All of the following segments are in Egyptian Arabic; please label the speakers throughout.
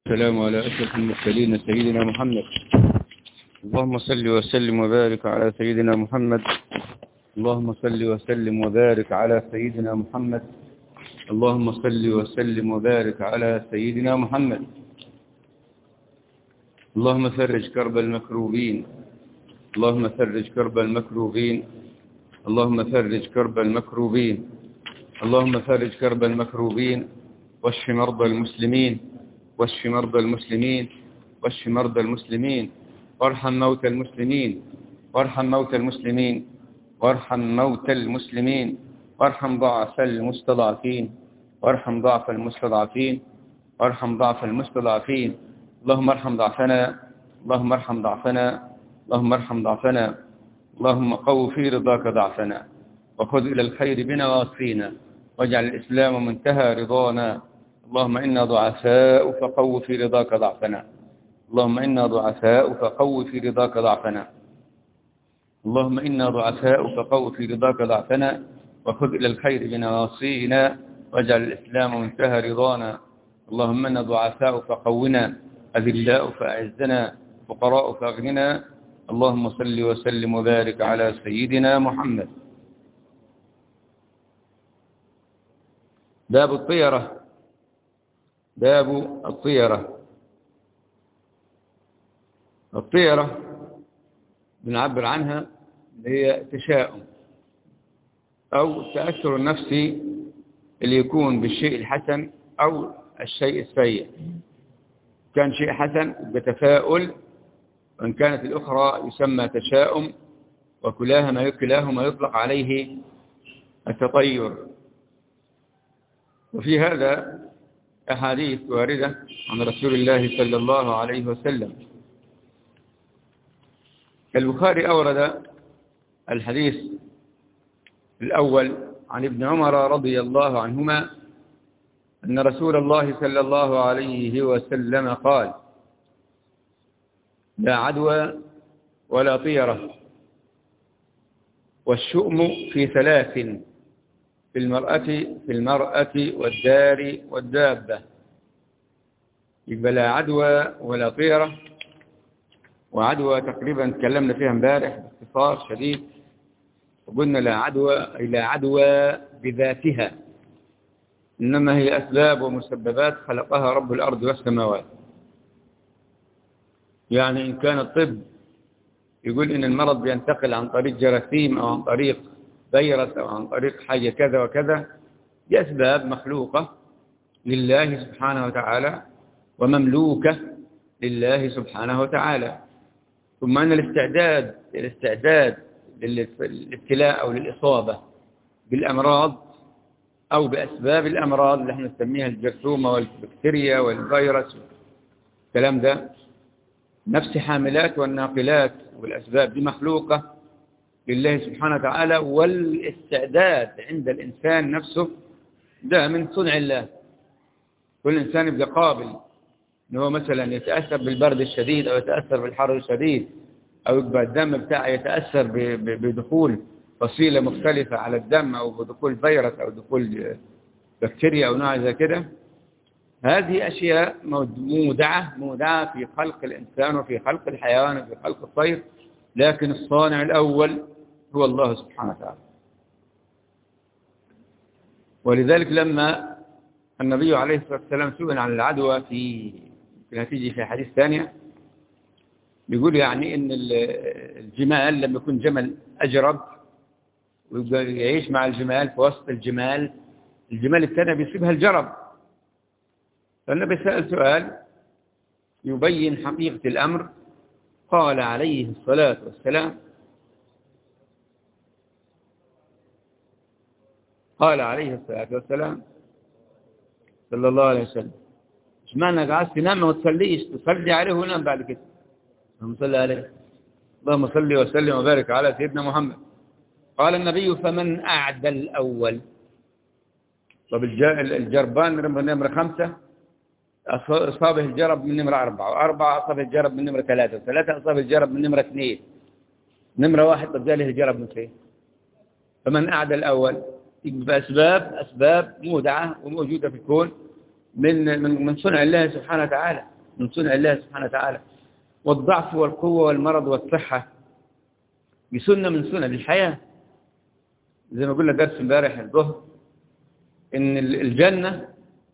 Speaker 1: السلام على أشرف المرسلين سيدنا محمد اللهم صل وسلم وبارك على سيدنا محمد اللهم صل وسلم وبارك على سيدنا محمد اللهم صل وسلم وبارك على سيدنا محمد اللهم فرج كرب المكروبين اللهم فرج كرب المكروبين اللهم فرج كرب المكروبين اللهم فرج كرب المكروبين واشف مرضى المسلمين واشف مرضى المسلمين واشف مرضى المسلمين وارحم موتى المسلمين وارحم موتى المسلمين وارحم موتى المسلمين وارحم ضعف المستضعفين وارحم ضعف المستضعفين وارحم ضعف المستضعفين اللهم ارحم ضعفنا اللهم ارحم ضعفنا اللهم ارحم ضعفنا اللهم قو في رضاك ضعفنا وخذ إلى الخير بنا واصفينا واجعل الإسلام منتهى رضانا اللهم إنا ضعفاء فقو في رضاك ضعفنا اللهم إنا ضعفاء فقو في رضاك ضعفنا اللهم إنا ضعفاء فقو في رضاك ضعفنا وخذ إلى الخير بنواصينا واجعل الإسلام منتهى رضانا اللهم إنا ضعفاء فقونا أذلاء فأعزنا فقراء فأغننا اللهم صل وسلم وبارك على سيدنا محمد باب الطيرة باب الطيرة الطيرة بنعبر عنها هي تشاؤم أو التأثر النفسي اللي يكون بالشيء الحسن أو الشيء السيء كان شيء حسن بتفاؤل وإن كانت الأخرى يسمى تشاؤم وكلاهما كلاهما يطلق عليه التطير وفي هذا أحاديث واردة عن رسول الله صلى الله عليه وسلم البخاري أورد الحديث الأول عن ابن عمر رضي الله عنهما أن رسول الله صلى الله عليه وسلم قال لا عدوى ولا طيرة والشؤم في ثلاث في المرأة في المرأة والدار والدابة يبقى لا عدوى ولا طيرة وعدوى تقريبا تكلمنا فيها امبارح باختصار شديد وقلنا لا عدوى أي لا عدوى بذاتها إنما هي أسباب ومسببات خلقها رب الأرض والسماوات يعني إن كان الطب يقول إن المرض بينتقل عن طريق جراثيم أو عن طريق فيروس أو عن طريق حاجة كذا وكذا دي أسباب مخلوقة لله سبحانه وتعالى ومملوكة لله سبحانه وتعالى ثم أن الاستعداد الاستعداد للابتلاء أو للإصابة بالأمراض أو بأسباب الأمراض اللي احنا نسميها الجرثومة والبكتيريا والفيروس الكلام ده نفس حاملات والناقلات والأسباب دي مخلوقة لله سبحانه وتعالى والاستعداد عند الإنسان نفسه ده من صنع الله كل إنسان يبقى قابل إن هو مثلا يتأثر بالبرد الشديد أو يتأثر بالحر الشديد أو يبقى الدم بتاعه يتأثر بدخول فصيلة مختلفة على الدم أو بدخول فيروس أو دخول بكتيريا أو نوع زي كده هذه أشياء مودعة مودعة في خلق الإنسان وفي خلق الحيوان وفي خلق الطير لكن الصانع الأول هو الله سبحانه وتعالى ولذلك لما النبي عليه الصلاة والسلام سئل عن العدوى في هتيجي في حديث ثانية بيقول يعني ان الجمال لما يكون جمل أجرب ويبقى يعيش مع الجمال في وسط الجمال الجمال الثاني بيصيبها الجرب فالنبي سأل سؤال يبين حقيقة الأمر قال عليه الصلاة والسلام قال عليه الصلاة والسلام صلى الله عليه وسلم مش معنى قاعد تنام وما تصليش تصلي عليه ونام بعد كده اللهم صل عليه اللهم صل وسلم وبارك على سيدنا محمد قال النبي فمن أعدى الأول طب الجربان من نمرة خمسة أصابه الجرب من نمرة أربعة وأربعة أصابه الجرب من نمرة ثلاثة وثلاثة أصابه الجرب من نمرة اثنين نمرة واحد طب جاله الجرب من فين فمن أعدى الأول بأسباب أسباب مودعة وموجودة في الكون من من من صنع الله سبحانه وتعالى من صنع الله سبحانه وتعالى والضعف والقوة والمرض والصحة بسنة من سنن الحياة زي ما قلنا درس امبارح الظهر ان الجنة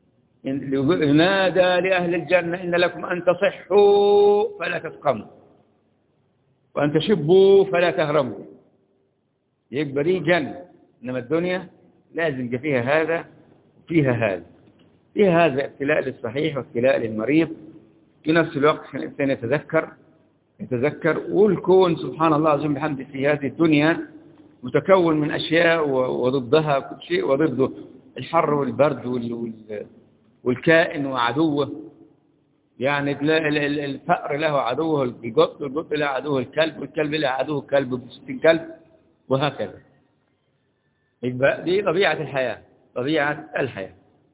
Speaker 1: ينادى لأهل الجنة إن لكم أن تصحوا فلا تسقموا وأن تشبوا فلا تهرموا يبقى دي جنة إنما الدنيا لازم يبقى فيها هذا وفيها هذا فيها هذا ابتلاء للصحيح وابتلاء للمريض في نفس الوقت الإنسان يتذكر يتذكر والكون سبحان الله عز وجل في هذه الدنيا متكون من أشياء وضدها كل شيء وضده الحر والبرد والكائن وعدوه يعني تلاقي الفأر له عدوه القط القط له عدوه الكلب والكلب له عدوه الكلب بستين كلب وهكذا يبقى دي طبيعة الحياة طبيعة الحياة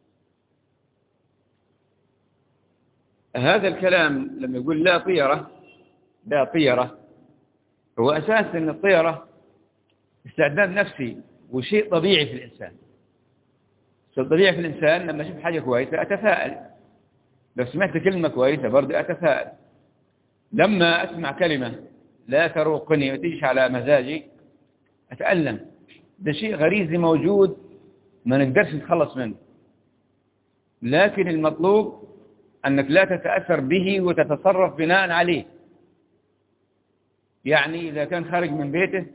Speaker 1: هذا الكلام لما يقول لا طيرة لا طيرة هو أساس أن الطيرة استعداد نفسي وشيء طبيعي في الإنسان شيء طبيعي في الإنسان لما أشوف حاجة كويسة أتفائل لو سمعت كلمة كويسة برضه أتفائل لما أسمع كلمة لا تروقني وتجيش على مزاجي أتألم ده شيء غريزي موجود ما نقدرش نتخلص منه لكن المطلوب أنك لا تتأثر به وتتصرف بناء عليه يعني إذا كان خارج من بيته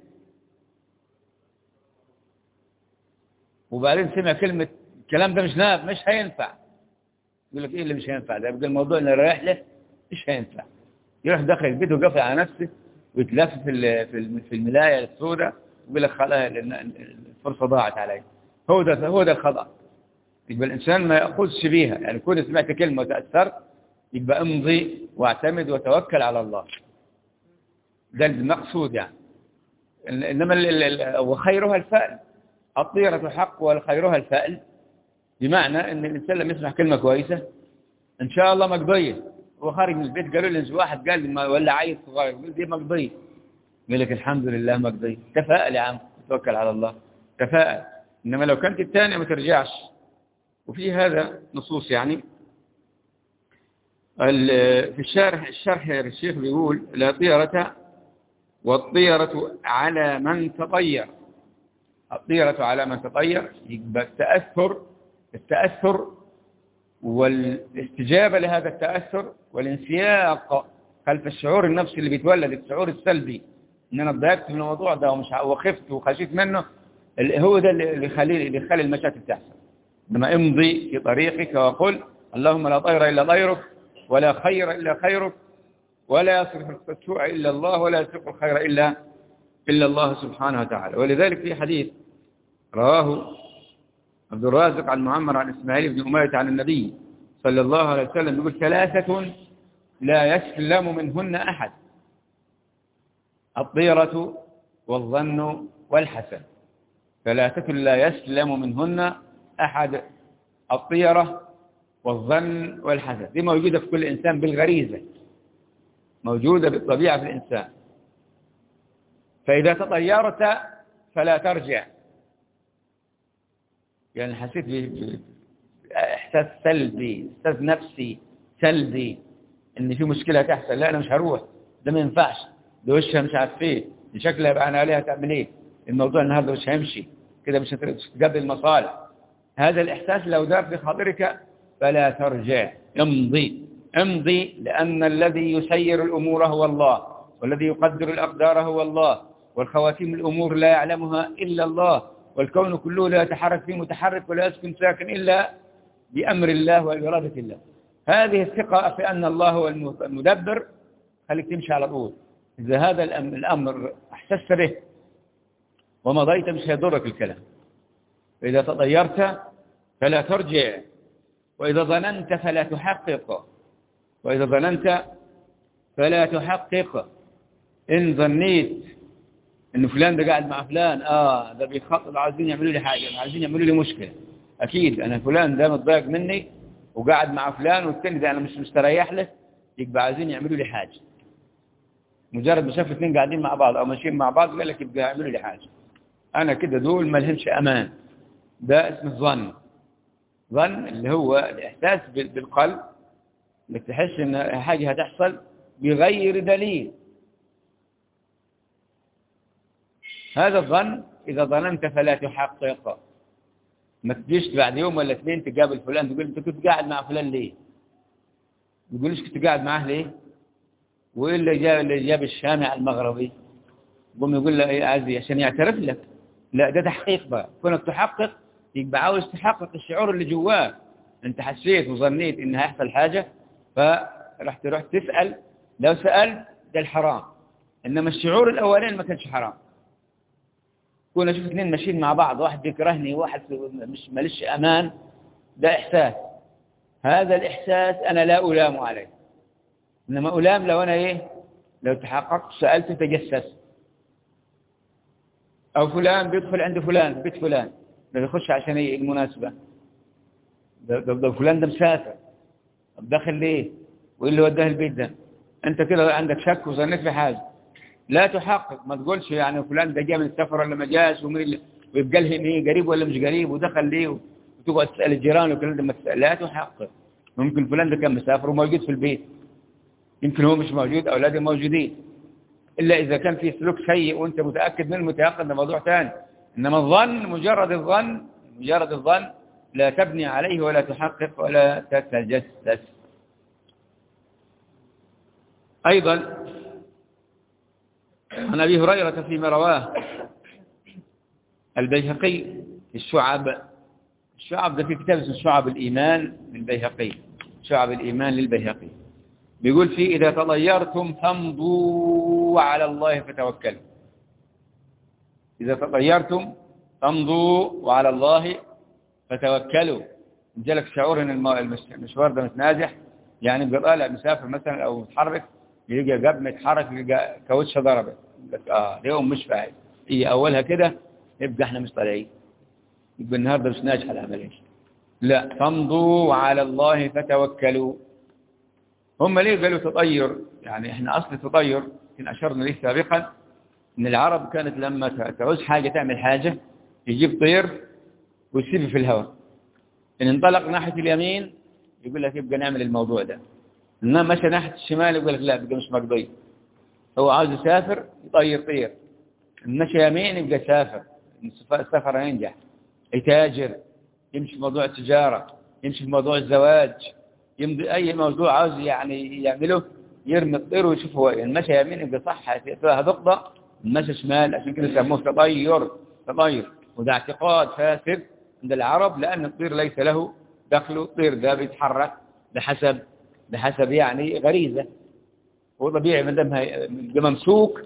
Speaker 1: وبعدين سمع كلمة الكلام ده مش نافع مش هينفع يقول لك ايه اللي مش هينفع ده يبقى الموضوع اللي رايح له مش هينفع يروح داخل البيت وقافل على نفسه ويتلف في في الملايه السوداء ويقول لك خلاص الفرصه ضاعت علي هو ده هو ده الخطا يبقى الانسان ما ياخذش بيها يعني كون سمعت كلمه وتاثرت يبقى امضي واعتمد وتوكل على الله ده المقصود يعني انما وخيرها الفأل الطيرة حق والخيرها الفأل بمعنى ان الانسان لما يسمع كلمة كويسة ان شاء الله مقضية هو خارج من البيت قالوا لي واحد قال لي ولا عيل صغير يقول دي مقضية يقول لك الحمد لله مقضية تفائل يا عم توكل على الله تفائل انما لو كانت الثانية ما ترجعش وفي هذا نصوص يعني في الشرح الشرح الشيخ بيقول لا طيرة والطيرة على من تطير الطيرة على من تطير يبقى التأثر التأثر والاستجابة لهذا التأثر والانسياق خلف الشعور النفسي اللي بيتولد الشعور السلبي ان انا اتضايقت من الموضوع ده ومش وخفت وخشيت منه هو ده اللي يخلي اللي يخلي المشاكل تحصل لما امضي في طريقك وقل اللهم لا طير الا طيرك ولا خير الا خيرك ولا يصرف السوء الا الله ولا يصرف الخير الا الا الله سبحانه وتعالى ولذلك في حديث رواه عبد الرازق عن معمر عن إسماعيل بن أمية عن النبي صلى الله عليه وسلم يقول ثلاثة لا يسلم منهن أحد الطيرة والظن والحسن ثلاثة لا يسلم منهن أحد الطيرة والظن والحسن دي موجودة في كل إنسان بالغريزة موجودة بالطبيعة في الإنسان فإذا تطيرت فلا ترجع يعني حسيت بإحساس سلبي إحساس نفسي سلبي إن في مشكلة تحصل لا أنا مش هروح ده ما ينفعش ده وشها مش عارف ايه دي شكلها يبقى أنا عليها تعمل إيه الموضوع النهارده مش هيمشي كده مش هتقضي المصالح هذا الإحساس لو دار في خاطرك فلا ترجع امضي امضي لأن الذي يسير الأمور هو الله والذي يقدر الأقدار هو الله والخواتيم الأمور لا يعلمها إلا الله والكون كله لا يتحرك فيه متحرك ولا يسكن ساكن إلا بأمر الله وإرادة الله هذه الثقة في أن الله هو المدبر خليك تمشي على طول إذا هذا الأمر أحسست به ومضيت مش هيضرك الكلام فإذا تطيرت فلا ترجع وإذا ظننت فلا تحقق وإذا ظننت فلا تحقق إن ظنيت ان فلان ده قاعد مع فلان اه ده بيخطط عايزين يعملوا لي حاجه عايزين يعملوا لي مشكله اكيد انا فلان ده متضايق مني وقاعد مع فلان والثاني ده انا مش مستريح له يبقى عايزين يعملوا لي حاجه مجرد ما شاف اثنين قاعدين مع بعض او ماشيين مع بعض قال لك يبقى يعملوا لي حاجه انا كده دول ما لهمش امان ده اسمه الظن ظن اللي هو الاحساس بالقلب انك تحس ان حاجة هتحصل بغير دليل هذا الظن إذا ظننت فلا تحقق ما تجيش بعد يوم ولا اثنين تقابل فلان تقول انت كنت قاعد مع فلان ليه يقول ليش كنت قاعد معاه ليه وايه اللي جاب اللي جاب الشامع المغربي قوم يقول له ايه عزي عشان يعترف لك لا ده تحقيق بقى كونك تحقق يبقى عاوز تحقق الشعور اللي جواك انت حسيت وظنيت ان هيحصل حاجة فرح تروح تسأل لو سألت ده الحرام انما الشعور الاولاني ما كانش حرام كنا اشوف اثنين ماشيين مع بعض واحد بيكرهني وواحد مش ماليش امان ده احساس هذا الاحساس انا لا الام عليه انما الام لو انا ايه لو تحققت سالت تجسس او فلان بيدخل عند فلان في بيت فلان ده بيخش عشان ايه المناسبه ده, ده, ده فلان ده مسافر طب داخل ليه وايه اللي وداه البيت ده انت كده عندك شك وظنيت في حاجه لا تحقق ما تقولش يعني فلان ده جاء من السفر ولا ما جاش ومين ويبقى لهم ايه قريب ولا مش قريب ودخل ليه وتقعد تسال الجيران والكلام ده ما تسأل لا تحقق ممكن فلان ده كان مسافر وموجود في البيت يمكن هو مش موجود اولاده موجودين الا اذا كان في سلوك سيء وانت متاكد منه متيقن ده موضوع ثاني انما الظن مجرد الظن مجرد الظن لا تبني عليه ولا تحقق ولا تتجسس ايضا عن أبي هريرة فيما رواه البيهقي في الشعب الشعب ده في كتاب اسمه شعب الإيمان للبيهقي شعب الإيمان للبيهقي بيقول فيه إذا تطيرتم فامضوا على الله فتوكلوا إذا تطيرتم فامضوا وعلى الله فتوكلوا جالك شعور ان المشوار ده متنازح يعني بيبقى طالع مسافر مثلا او متحرك يلقى قبل ما يتحرك يلقى كاوتشه ضربت لك اه اليوم مش فاعل هي اولها كده يبقى احنا مش طالعين يبقى النهارده مش ناجحه العمليه لا فامضوا على الله فتوكلوا هم ليه قالوا تطير يعني احنا اصل تطير كنا اشرنا ليه سابقا ان العرب كانت لما تعوز حاجه تعمل حاجه يجيب طير ويسيبه في الهواء ان انطلق ناحيه اليمين يقول لك يبقى نعمل الموضوع ده انما مشى ناحيه الشمال يقول لك لا بقى مش مقضي هو عاوز يسافر يطير طير مشى يمين يبقى سافر السفر ينجح يتاجر يمشي في موضوع التجارة يمشي في موضوع الزواج يمضي أي موضوع عاوز يعني يعمله يرمي الطير ويشوف هو المشى يمين يبقى صح فيها نقطة المشى شمال عشان كده يسموه تطير تطير وده اعتقاد فاسد عند العرب لأن الطير ليس له دخله الطير ده بيتحرك بحسب بحسب يعني غريزة هو طبيعي ما دام ده ممسوك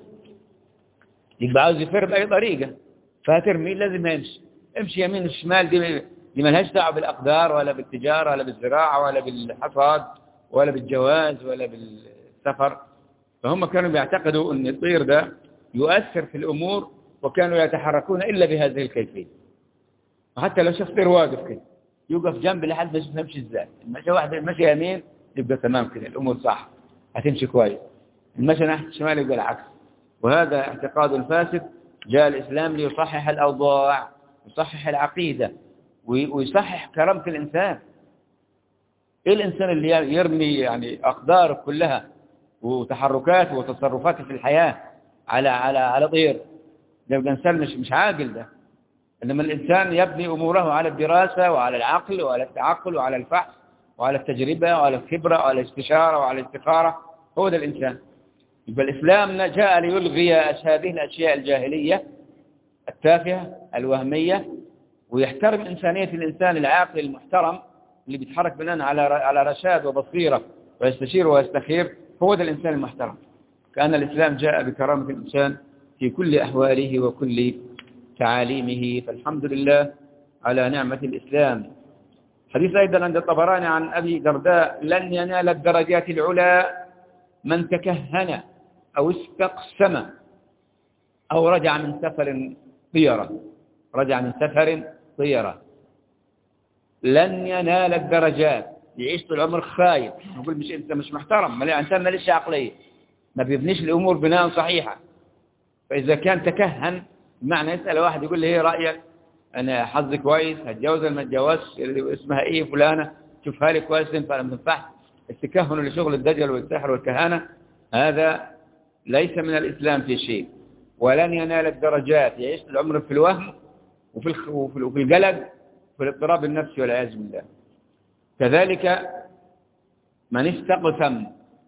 Speaker 1: يبقى عاوز يفر بأي طريقة فهترمي لازم يمشي امشي يمين الشمال دي دي ملهاش دعوه بالأقدار ولا بالتجارة ولا بالزراعة ولا بالحصاد ولا بالجواز ولا بالسفر فهم كانوا بيعتقدوا أن الطير ده يؤثر في الأمور وكانوا يتحركون إلا بهذه الكيفية وحتى لو شاف طير واقف كده يوقف جنب لحد ما يشوف نمشي ازاي المشي واحد مشي يمين يبقى تمام كده الأمور صح هتمشي كويس المشي ناحية الشمال يبقى العكس وهذا اعتقاد فاسد جاء الإسلام ليصحح الأوضاع يصحح العقيدة ويصحح كرامة الإنسان إيه الإنسان اللي يرمي يعني أقداره كلها وتحركاته وتصرفاته في الحياة على على على طير ده يبقى إنسان مش مش عاقل ده إنما الإنسان يبني أموره على الدراسة وعلى العقل وعلى التعقل وعلى الفحص وعلى التجربة وعلى الخبرة وعلى الاستشارة وعلى الاستخارة هو ده الإنسان يبقى الإسلام جاء ليلغي هذه الأشياء الجاهلية التافهة الوهمية ويحترم إنسانية الإنسان العاقل المحترم اللي بيتحرك بناء على على رشاد وبصيرة ويستشير ويستخير هو ده الإنسان المحترم كأن الإسلام جاء بكرامة الإنسان في كل أحواله وكل تعاليمه فالحمد لله على نعمة الإسلام حديث أيضا عند الطبراني عن أبي درداء لن ينال الدرجات العلى من تكهن أو استقسم أو رجع من سفر طيرة رجع من سفر طيرة لن ينال الدرجات يعيش طول العمر خايف نقول مش انت مش محترم ما انت ماليش عقليه ما بيبنيش الامور بناء صحيحه فاذا كان تكهن بمعنى يسال واحد يقول لي ايه رايك انا حظي كويس هتجوز ولا ما اتجوزش اسمها ايه فلانه شوفها لي كويس تنفع ولا ما تنفعش التكهن لشغل الدجل والسحر والكهانة هذا ليس من الإسلام في شيء ولن ينال الدرجات يعيش العمر في الوهم وفي وفي القلق وفي الاضطراب النفسي والعياذ بالله كذلك من استقسم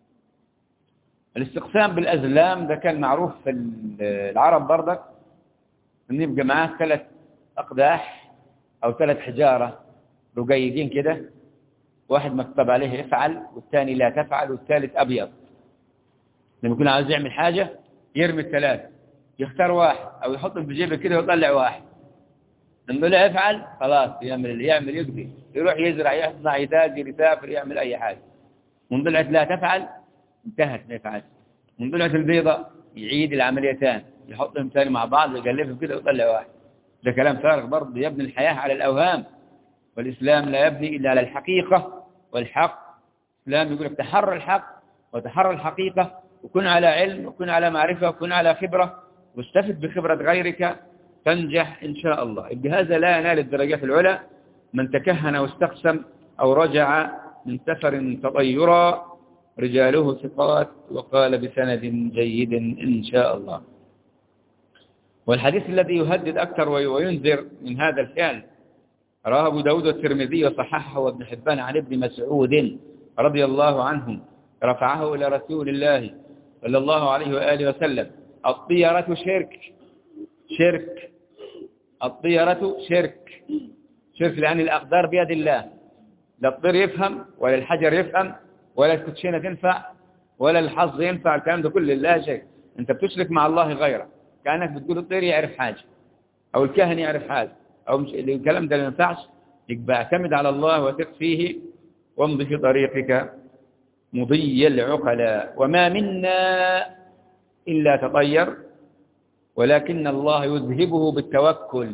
Speaker 1: الاستقسام بالأزلام ده كان معروف في العرب برضك ان يبقى معاه ثلاث أقداح أو ثلاث حجارة رقيقين كده واحد مكتوب عليه افعل والثاني لا تفعل والثالث أبيض لما يكون عاوز يعمل حاجة يرمي الثلاثة يختار واحد أو يحطهم في جيبه كده ويطلع واحد لما لا يفعل خلاص يعمل يعمل يقضي يروح يزرع يصنع يتاجر يسافر يعمل أي حاجة من طلعت لا تفعل انتهت ما يفعل من طلعت البيضة يعيد العمليتان يحطهم ثاني مع بعض ويقلبهم كده ويطلع واحد ده كلام فارغ برضه يبني الحياة على الأوهام والإسلام لا يبني إلا على الحقيقة والحق الإسلام يقول لك تحرى الحق وتحرى الحقيقة وكن على علم وكن على معرفة وكن على خبرة واستفد بخبرة غيرك تنجح إن شاء الله بهذا لا ينال الدرجات العلى من تكهن واستقسم أو رجع من سفر تطيرا رجاله ثقات وقال بسند جيد إن شاء الله والحديث الذي يهدد أكثر وينذر من هذا الفعل رواه أبو داود والترمذي وصححه وابن حبان عن ابن مسعود رضي الله عنه رفعه إلى رسول الله صلى الله عليه وآله وسلم الطيرة شرك شرك الطيرة شرك شرك لأن الأقدار بيد الله لا الطير يفهم ولا الحجر يفهم ولا الكوتشينة تنفع ولا الحظ ينفع الكلام ده كله لا شيء انت بتشرك مع الله غيره كأنك بتقول الطير يعرف حاجة أو الكاهن يعرف حاجة أو مش الكلام ده ما ينفعش يبقى اعتمد على الله وثق فيه وامضي في طريقك مضي العقلاء وما منا إلا تطير ولكن الله يذهبه بالتوكل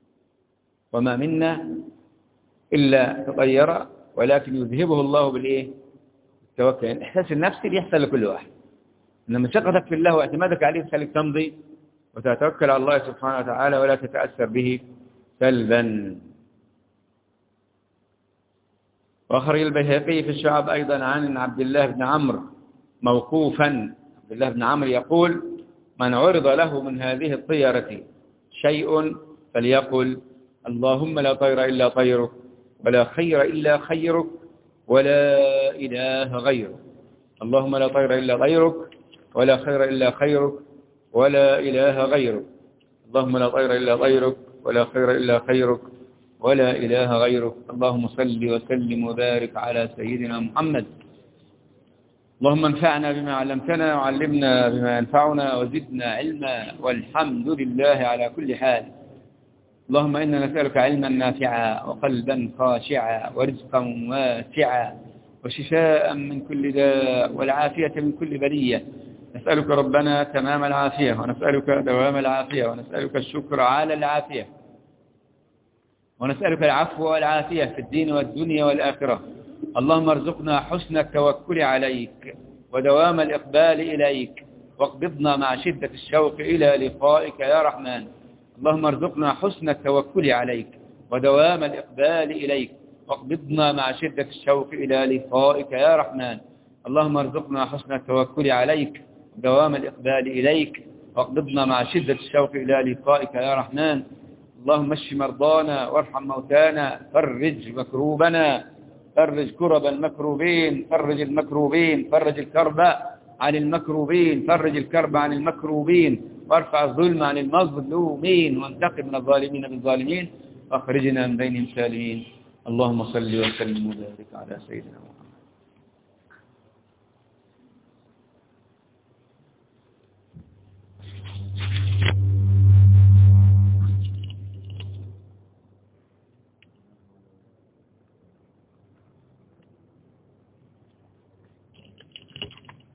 Speaker 1: وما منا إلا تطير ولكن يذهبه الله بالإيه التوكل يعني الإحساس النفسي بيحصل لكل واحد إنما ثقتك في الله واعتمادك عليه تخليك تمضي وتتوكل على الله سبحانه وتعالى ولا تتأثر به سلبا وأخرج البيهقي في الشعب أيضا عن عبد الله بن عمرو موقوفا عبد الله بن عمرو يقول من عرض له من هذه الطيرة شيء فليقل اللهم لا طير إلا طيرك ولا خير إلا خيرك ولا إله غيرك اللهم لا طير إلا طيرك ولا خير إلا خيرك ولا إله غيرك اللهم لا طير إلا طيرك ولا خير إلا خيرك ولا إله غيرك اللهم صل وسلم وبارك على سيدنا محمد اللهم انفعنا بما علمتنا وعلمنا بما ينفعنا وزدنا علما والحمد لله على كل حال اللهم إنا نسألك علما نافعا وقلبا خاشعا ورزقا واسعا وشفاء من كل داء والعافية من كل بلية نسألك ربنا تمام العافية ونسألك دوام العافية ونسألك الشكر على العافية ونسألك العفو والعافية في الدين والدنيا والآخرة اللهم ارزقنا حسن التوكل عليك ودوام الإقبال إليك واقبضنا مع شدة الشوق إلى لقائك يا رحمن اللهم ارزقنا حسن التوكل عليك ودوام الإقبال إليك واقبضنا مع شدة الشوق إلى لقائك يا رحمن اللهم ارزقنا حسن التوكل عليك ودوام الإقبال إليك واقبضنا مع شدة الشوق إلى لقائك يا رحمن اللهم اشف مرضانا وارحم موتانا فرج مكروبنا فرج كرب المكروبين فرج المكروبين فرج الكرب عن المكروبين فرج الكرب عن المكروبين وارفع الظلم عن المظلومين وانتقم من الظالمين بالظالمين واخرجنا من بينهم سالمين اللهم صل وسلم وبارك على سيدنا محمد